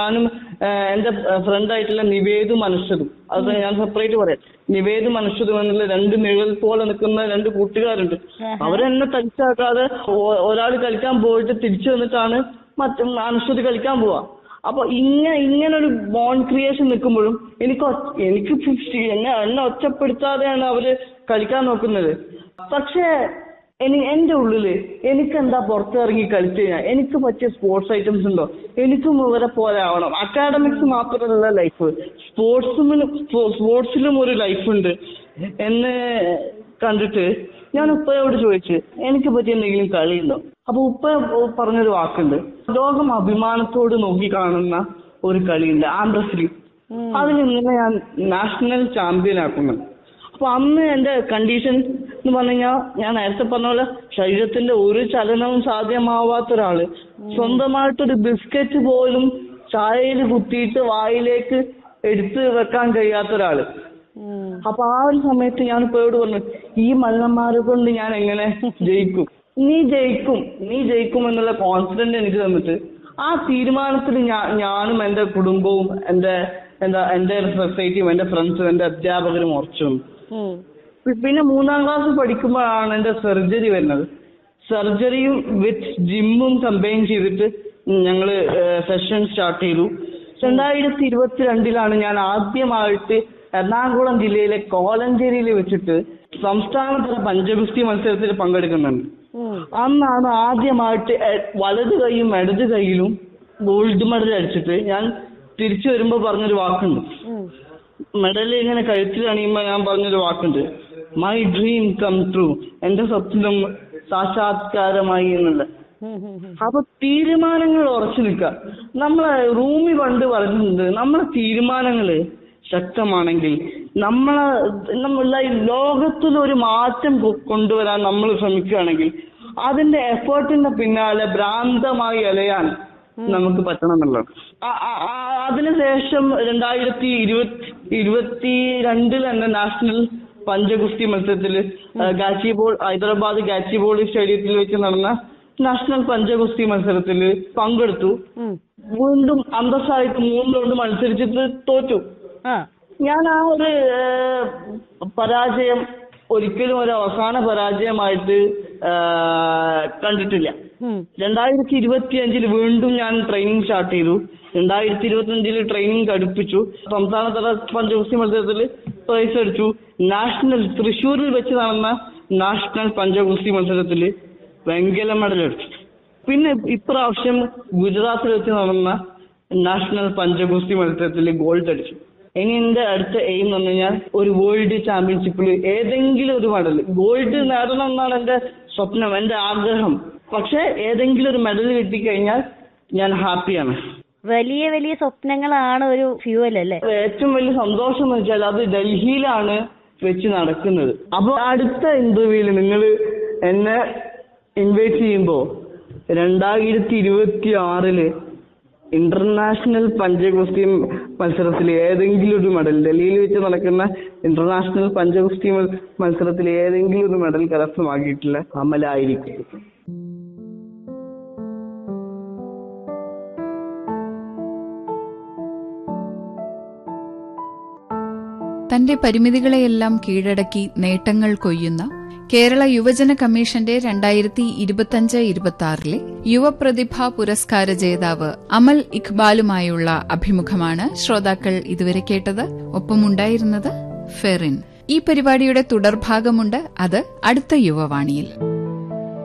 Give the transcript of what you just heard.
ഞാനും ഏഹ്, എന്റെ ഫ്രണ്ട് ആയിട്ടുള്ള നിവേദ് മനുഷ്യരും അത് ഞാൻ സെപ്പറേറ്റ് പറയാം നിവേദ് മനുഷ്യരും എന്നുള്ള രണ്ട് നിഴൽ പോലെ നിൽക്കുന്ന രണ്ട് കൂട്ടുകാരുണ്ട് അവരെന്നെ തനിച്ചാക്കാതെ ഒരാൾ കളിക്കാൻ പോയിട്ട് തിരിച്ചു വന്നിട്ടാണ് മറ്റേ മനുഷ്യർ കളിക്കാൻ പോവാ അപ്പൊ ഇങ്ങനെ ഇങ്ങനെ ഒരു ബോൺ ക്രിയേഷൻ നിൽക്കുമ്പോഴും എനിക്ക് ഒറ്റ- എനിക്ക് ഫിഫ്റ്റി എന്നെ എന്നെ ഒറ്റപ്പെടുത്താതെയാണ് അവര് കളിക്കാൻ നോക്കുന്നത് പക്ഷേ എനി എന്റെ ഉള്ളില് എനിക്ക് എന്താ പുറത്തിറങ്ങി കളിച്ചു കഴിഞ്ഞാൽ എനിക്ക് പറ്റിയ സ്പോർട്സ് ഐറ്റംസ് ഉണ്ടോ എനിക്കും ഇവരെ പോലെ ആവണം അക്കാഡമിക്സ് മാത്രമല്ല ലൈഫ് സ്പോർട്സിലും സ്പോർട്സിലും ഒരു ലൈഫ് ഉണ്ട് എന്ന് കണ്ടിട്ട് ഞാൻ ഉപ്പയോട് ചോദിച്ചു എനിക്ക് പറ്റിയ എന്തെങ്കിലും കളിയുണ്ടോ അപ്പൊ ഉപ്പ പറഞ്ഞൊരു വാക്കുണ്ട് ലോകം അഭിമാനത്തോട് നോക്കി കാണുന്ന ഒരു കളിയുണ്ട് ആം റെസ്ലിംഗ് അതിൽ ഇന്നലെ ഞാൻ നാഷണൽ ചാമ്പ്യൻ ആക്കുന്നത് അപ്പൊ അന്ന് എന്റെ കണ്ടീഷൻ എന്ന് പറഞ്ഞു കഴിഞ്ഞാൽ ഞാൻ നേരത്തെ പറഞ്ഞ പോലെ ശരീരത്തിന്റെ ഒരു ചലനവും സാധ്യമാവാത്ത ഒരാള് സ്വന്തമായിട്ടൊരു ബിസ്ക്കറ്റ് പോലും ചായയിൽ കുത്തിയിട്ട് വായിലേക്ക് എടുത്ത് വെക്കാൻ കഴിയാത്ത ഒരാള് അപ്പൊ ആ ഒരു സമയത്ത് ഞാൻ ഇപ്പോഴോട് പറഞ്ഞു ഈ മല്ലന്മാരെ കൊണ്ട് ഞാൻ എങ്ങനെ ജയിക്കും നീ ജയിക്കും നീ ജയിക്കും എന്നുള്ള കോൺഫിഡന്റ് എനിക്ക് തന്നിട്ട് ആ തീരുമാനത്തിൽ ഞാൻ ഞാനും എന്റെ കുടുംബവും എന്റെ എന്താ എന്റെ സൊസൈറ്റിയും എന്റെ ഫ്രണ്ട്സും എന്റെ അധ്യാപകരും ഉറച്ചു നിന്നു. പി- പിന്നെ മൂന്നാം ക്ലാസ് പഠിക്കുമ്പോഴാണ് എന്റെ സർജറി വരുന്നത് സർജറിയും വിത്ത് ജിമ്മും കമ്പൈൻ ചെയ്തിട്ട് ഞങ്ങള് സെഷൻ സ്റ്റാർട്ട് ചെയ്തു രണ്ടായിരത്തി ഇരുപത്തിരണ്ടിലാണ് ഞാൻ ആദ്യമായിട്ട് എറണാകുളം ജില്ലയിലെ കോലഞ്ചേരിയിൽ വെച്ചിട്ട് സംസ്ഥാനതല പഞ്ചഗുസ്തി മത്സരത്തിൽ പങ്കെടുക്കുന്നുണ്ട് അന്നാണ് ആദ്യമായിട്ട് എ- വലത് കൈയും ഇടത് കൈയിലും ഗോൾഡ് മെഡൽ അടിച്ചിട്ട് ഞാൻ തിരിച്ചു വരുമ്പോ പറഞ്ഞൊരു വാക്കുണ്ട് മെഡൽ ഇങ്ങനെ കഴുത്തിൽ അണിയുമ്പോ ഞാൻ പറഞ്ഞൊരു വാക്കുണ്ട് മൈ ഡ്രീം കം ട്രൂ എന്റെ സ്വപ്നം സാക്ഷാത്കാരമായി എന്നുള്ള അപ്പൊ തീരുമാനങ്ങൾ ഉറച്ചു നിൽക്കുക നമ്മളെ റൂമി പണ്ട് പറഞ്ഞിട്ടുണ്ട് നമ്മളെ തീരുമാനങ്ങള് ശക്തമാണെങ്കിൽ നമ്മളെ നമ്മളെ ഈ ലോകത്തിൽ ഒരു മാറ്റം കൊ- കൊണ്ടുവരാൻ നമ്മൾ ശ്രമിക്കുകയാണെങ്കിൽ അതിന്റെ എഫേർട്ടിന്റെ പിന്നാലെ ഭ്രാന്തമായി അലയാൻ നമുക്ക് പറ്റണം എന്നുള്ളത് ആ- ആ- ആ- അതിനുശേഷം രണ്ടായിരത്തി ഇരുപത്തി ഇരുപത്തി രണ്ടിൽ തന്നെ നാഷണൽ പഞ്ചഗുസ്തി മത്സരത്തിൽ ഗാച്ചിബോൾ ഹൈദരാബാദ് ഗാച്ചിബോൾ സ്റ്റേഡിയത്തിൽ വെച്ച് നടന്ന നാഷണൽ പഞ്ചഗുസ്തി മത്സരത്തിൽ പങ്കെടുത്തു വീണ്ടും അന്തസ്സായിട്ട് മൂന്ന് റൗണ്ട് മത്സരിച്ചിട്ട് തോറ്റു ആ ഞാൻ ആ ഒരു ഏഹ്, പരാജയം ഒരിക്കലും ഒരു അവസാന പരാജയമായിട്ട് ഏഹ്, കണ്ടിട്ടില്ല രണ്ടായിരത്തി ഇരുപത്തി അഞ്ചിൽ വീണ്ടും ഞാൻ ട്രെയിനിങ് സ്റ്റാർട്ട് ചെയ്തു രണ്ടായിരത്തി ഇരുപത്തി അഞ്ചിൽ ട്രെയിനിങ് കടുപ്പിച്ചു സംസ്ഥാനതല പഞ്ചഗുസ്തി മത്സരത്തിൽ പ്രൈസ് അടിച്ചു നാഷണൽ തൃശ്ശൂരിൽ വെച്ച് നടന്ന നാഷണൽ പഞ്ചഗുസ്തി മത്സരത്തിൽ വെങ്കല മെഡൽ അടിച്ചു പിന്നെ ഇപ്രാവശ്യം ഗുജറാത്തിൽ വെച്ച് നടന്ന നാഷണൽ പഞ്ചഗുസ്തി മത്സരത്തിൽ ഗോൾഡ് അടിച്ചു ഇനി എന്റെ അടുത്ത എയിം എന്ന് പറഞ്ഞു കഴിഞ്ഞാൽ ഒരു വേൾഡ് ചാമ്പ്യൻഷിപ്പിൽ ഏതെങ്കിലും ഒരു മെഡൽ ഗോൾഡ് നേടണം എന്നാണ് എന്റെ സ്വപ്നം എന്റെ ആഗ്രഹം പക്ഷെ ഏതെങ്കിലും ഒരു മെഡൽ കിട്ടിക്കഴിഞ്ഞാൽ ഞാൻ ഹാപ്പിയാണ് വലിയ വലിയ സ്വപ്നങ്ങളാണ് ഒരു ഫ്യൂവൽ അല്ലേ ഏറ്റവും വലിയ സന്തോഷം എന്ന് വെച്ചാൽ അത് ഡൽഹിയിലാണ് വെച്ച് നടക്കുന്നത് അപ്പൊ അടുത്ത ഇന്റർവ്യൂവിൽ നിങ്ങൾ എന്നെ ഇൻവൈറ്റ് ചെയ്യുമ്പോ രണ്ടായിരത്തി ഇരുപത്തി ആറില് ഇന്റർനാഷണൽ പഞ്ചഗുസ്തി മത്സരത്തിൽ ഏതെങ്കിലും ഒരു മെഡൽ ഡൽഹിയിൽ വെച്ച് നടക്കുന്ന ഇന്റർനാഷണൽ പഞ്ചഗുസ്തി മ- മത്സരത്തിൽ ഏതെങ്കിലും ഒരു മെഡൽ കരസ്ഥമാക്കിയിട്ടുള്ള അമലായിരിക്കും തന്റെ പരിമിതികളെയെല്ലാം കീഴടക്കി നേട്ടങ്ങൾ കൊയ്യുന്ന കേരള യുവജന കമ്മീഷന്റെ രണ്ടായിരത്തി ഇരുപത്തിയഞ്ച് ഇരുപത്തി ആറിലെ യുവപ്രതിഭാ പുരസ്കാര ജേതാവ് അമൽ ഇഖ്ബാലുമായുള്ള അഭിമുഖമാണ് ശ്രോതാക്കൾ ഇതുവരെ കേട്ടത് ഒപ്പമുണ്ടായിരുന്നത് ഫെറിൻ ഈ പരിപാടിയുടെ തുടർഭാഗമുണ്ട് അത് അടുത്ത യുവവാണിയിൽ